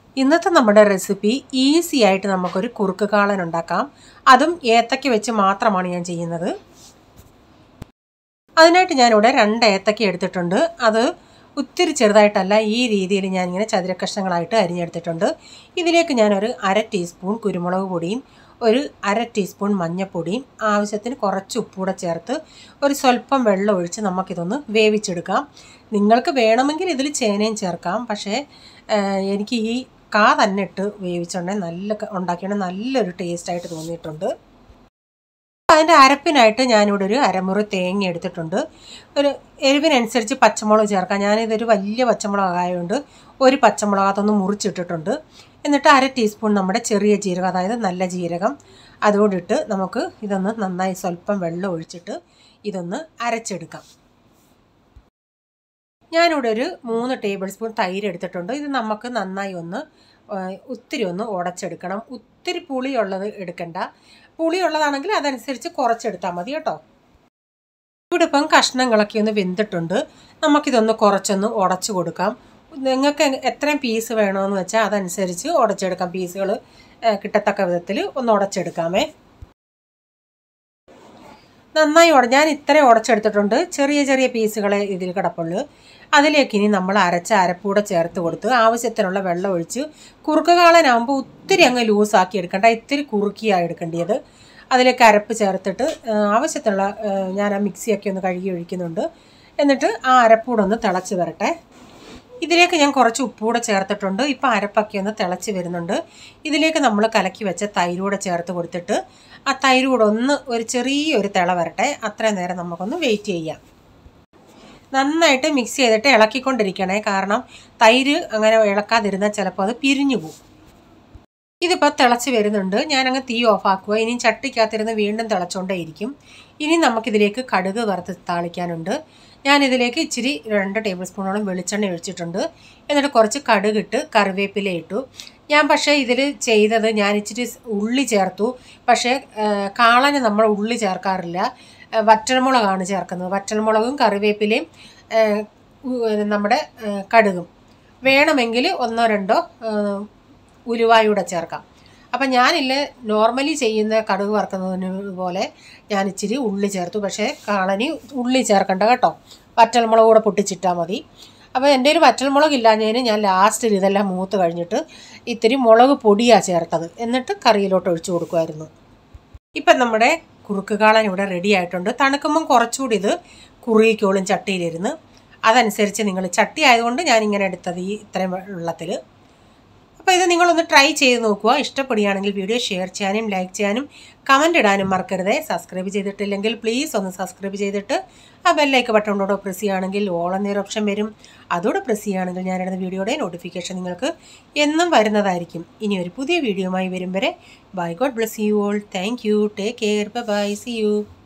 ഇന്നത്തെ നമ്മുടെ recipe easy ആയിട്ട് നമുക്കൊരു കുറുക്ക് കാളൻ ഉണ്ടാക്കാം അതും ഏത്തയ്ക്ക വെച്ച് മാത്രമാണ് ഞാൻ ചെയ്യുന്നത് അതിനായിട്ട് ഞാനിവിടെ രണ്ട് ഏത്തയ്ക്ക എടുത്തിട്ടുണ്ട് അത് ഒത്തിരി ചെറുതായിട്ടല്ല ഈ രീതിയിൽ ഞാനിങ്ങനെ ചതുര കഷ്ണങ്ങളായിട്ട് അരിഞ്ഞെടുത്തിട്ടുണ്ട് ഇതിലേക്ക് ഞാനൊരു അര ടീസ്പൂൺ കുരുമുളക് പൊടിയും ഒരു അര ടീസ്പൂൺ മഞ്ഞൾപ്പൊടിയും ആവശ്യത്തിന് കുറച്ച് ഉപ്പൂടെ ചേർത്ത് ഒരു സ്വല്പം വെള്ളം ഒഴിച്ച് നമുക്കിതൊന്ന് വേവിച്ചെടുക്കാം നിങ്ങൾക്ക് വേണമെങ്കിൽ ഇതിൽ ചേനയും ചേർക്കാം പക്ഷേ എനിക്ക് ഈ കാ തന്നെ ഇട്ട് വേവിച്ചുണ്ടെങ്കിൽ നല്ല ഉണ്ടാക്കിയാണെങ്കിൽ നല്ലൊരു ടേസ്റ്റായിട്ട് തോന്നിയിട്ടുണ്ട് അതിൻ്റെ അരപ്പിനായിട്ട് ഞാനിവിടെ ഒരു അരമുറി തേങ്ങ എടുത്തിട്ടുണ്ട് ഒരു എരിവിനനുസരിച്ച് പച്ചമുളക് ചേർക്കാം ഞാനിതൊരു വലിയ പച്ചമുളക് ആയതുകൊണ്ട് ഒരു പച്ചമുളക് അതൊന്ന് മുറിച്ചിട്ടിട്ടുണ്ട് എന്നിട്ട് അര ടീസ്പൂൺ നമ്മുടെ ചെറിയ ജീരകം അതായത് നല്ല ജീരകം അതോടിട്ട് നമുക്ക് ഇതൊന്ന് നന്നായി സ്വല്പം വെള്ളം ഒഴിച്ചിട്ട് ഇതൊന്ന് അരച്ചെടുക്കാം ഞാനിവിടെ ഒരു മൂന്ന് ടേബിൾ സ്പൂൺ തൈര് എടുത്തിട്ടുണ്ട് ഇത് നമുക്ക് നന്നായി ഒന്ന് ഒത്തിരി ഒന്ന് ഉടച്ചെടുക്കണം ഒത്തിരി പുളിയുള്ളത് എടുക്കണ്ട പുളിയുള്ളതാണെങ്കിൽ അതനുസരിച്ച് കുറച്ചെടുത്താൽ മതി കേട്ടോ ഇവിടെ ഇപ്പം കഷ്ണങ്ങളൊക്കെ ഒന്ന് വെന്തിട്ടുണ്ട് നമുക്കിതൊന്ന് കുറച്ചൊന്ന് ഉടച്ചു കൊടുക്കാം നിങ്ങൾക്ക് എത്രയും പീസ് വേണമെന്ന് വെച്ചാൽ അതനുസരിച്ച് ഉടച്ചെടുക്കാം പീസുകൾ കിട്ടത്തക്ക വിധത്തിൽ ഒന്ന് ഉടച്ചെടുക്കാമേ നന്നായി ഉട ഞാൻ ഇത്രയും ഉടച്ചെടുത്തിട്ടുണ്ട് ചെറിയ ചെറിയ പീസുകളെ ഇതിൽ കിടപ്പുള്ളൂ അതിലേക്ക് ഇനി നമ്മൾ അരച്ച അരപ്പൂടെ ചേർത്ത് കൊടുത്ത് ആവശ്യത്തിനുള്ള വെള്ളം ഒഴിച്ച് കുറുക്ക് കാളനാകുമ്പോൾ ഒത്തിരി അങ്ങ് ലൂസാക്കി എടുക്കണ്ട ഇത്തിരി കുറുക്കിയാണ് എടുക്കേണ്ടത് അതിലേക്ക് അരപ്പ് ചേർത്തിട്ട് ആവശ്യത്തിനുള്ള ഞാൻ ആ മിക്സിയൊക്കെ ഒന്ന് കഴുകി ഒഴിക്കുന്നുണ്ട് എന്നിട്ട് ആ അരപ്പൂടെ ഒന്ന് തിളച്ച് വരട്ടെ ഇതിലേക്ക് ഞാൻ കുറച്ച് ഉപ്പൂടെ ചേർത്തിട്ടുണ്ട് ഇപ്പോൾ അരപ്പൊക്കെ ഒന്ന് തിളച്ച് വരുന്നുണ്ട് ഇതിലേക്ക് നമ്മൾ കലക്കി വെച്ച തൈരൂടെ ചേർത്ത് കൊടുത്തിട്ട് ആ തൈരൂടെ ഒന്ന് ഒരു ചെറിയൊരു തിള വരട്ടെ അത്രയും നേരം നമുക്കൊന്ന് വെയിറ്റ് ചെയ്യാം നന്നായിട്ട് മിക്സ് ചെയ്തിട്ട് ഇളക്കിക്കൊണ്ടിരിക്കണേ കാരണം തൈര് അങ്ങനെ ഇളക്കാതിരുന്നാൽ ചിലപ്പോൾ അത് പിരിഞ്ഞു പോകും ഇതിപ്പോൾ തിളച്ച് വരുന്നുണ്ട് ഞാനങ്ങ് തീ ഓഫാക്കുക ഇനി ചട്ടിക്കകത്തിരുന്ന് വീണ്ടും തിളച്ചുകൊണ്ടേയിരിക്കും ഇനി നമുക്കിതിലേക്ക് കടുക് വറുത്ത് താളിക്കാനുണ്ട് ഞാനിതിലേക്ക് ഇച്ചിരി രണ്ട് ടേബിൾ സ്പൂണോളം വെളിച്ചെണ്ണ ഒഴിച്ചിട്ടുണ്ട് എന്നിട്ട് കുറച്ച് കടുകിട്ട് കറിവേപ്പില ഇട്ടു ഞാൻ പക്ഷേ ഇതിൽ ചെയ്തത് ഞാൻ ഇച്ചിരി ഉള്ളി ചേർത്തു പക്ഷേ കാളന് നമ്മൾ ഉള്ളി ചേർക്കാറില്ല വറ്റൽമുളകാണ് ചേർക്കുന്നത് വറ്റൽമുളകും കറിവേപ്പിലയും നമ്മുടെ കടുകും വേണമെങ്കിൽ ഒന്നോ രണ്ടോ ഉലുവായൂടെ ചേർക്കാം അപ്പം ഞാനില്ല നോർമലി ചെയ്യുന്ന കടുക് വറുക്കുന്നതിന് പോലെ ഞാൻ ഇച്ചിരി ഉള്ളി ചേർത്തു പക്ഷേ കാളനി ഉള്ളി ചേർക്കണ്ട കേട്ടോ വറ്റൽമുളക് കൂടെ പൊട്ടിച്ചിട്ടാൽ മതി അപ്പോൾ എൻ്റെ ഒരു വറ്റൽമുളക് ഇല്ലാഞ്ഞതിന് ഞാൻ ലാസ്റ്റിൽ ഇതെല്ലാം മൂത്ത് കഴിഞ്ഞിട്ട് ഇത്തിരി മുളക് പൊടിയാണ് ചേർത്തത് എന്നിട്ട് കറിയിലോട്ട് ഒഴിച്ചു കൊടുക്കുമായിരുന്നു ഇപ്പം നമ്മുടെ കുറുക്ക് കാളൻ ഇവിടെ റെഡി ആയിട്ടുണ്ട് തണുക്കുമ്പം കുറച്ചുകൂടി ഇത് കുറുകിക്കോളും ചട്ടിയിലിരുന്ന് അതനുസരിച്ച് നിങ്ങൾ ചട്ടി ആയതുകൊണ്ട് ഞാനിങ്ങനെ എടുത്തത് ഈ ഇത്രയും വെള്ളത്തിൽ അപ്പോൾ ഇത് നിങ്ങളൊന്ന് ട്രൈ ചെയ്ത് നോക്കുക ഇഷ്ടപ്പെടുകയാണെങ്കിൽ വീഡിയോ ഷെയർ ചെയ്യാനും ലൈക്ക് ചെയ്യാനും കമൻ്റ് ഇടാനും മറക്കരുതേ സബ്സ്ക്രൈബ് ചെയ്തിട്ടില്ലെങ്കിൽ പ്ലീസ് ഒന്ന് സബ്സ്ക്രൈബ് ചെയ്തിട്ട് ആ ബെല്ലൈക്ക് ബട്ടണോടെ പ്രസ് ചെയ്യുകയാണെങ്കിൽ ഓൾ എന്നൊരു ഓപ്ഷൻ വരും അതോടെ പ്രസ് ചെയ്യുകയാണെങ്കിൽ ഞാനിടുന്ന വീഡിയോയുടെ നോട്ടിഫിക്കേഷൻ നിങ്ങൾക്ക് എന്നും വരുന്നതായിരിക്കും ഇനി ഒരു പുതിയ വീഡിയോയുമായി വരും വരെ bye god bless you all thank you take care bye see U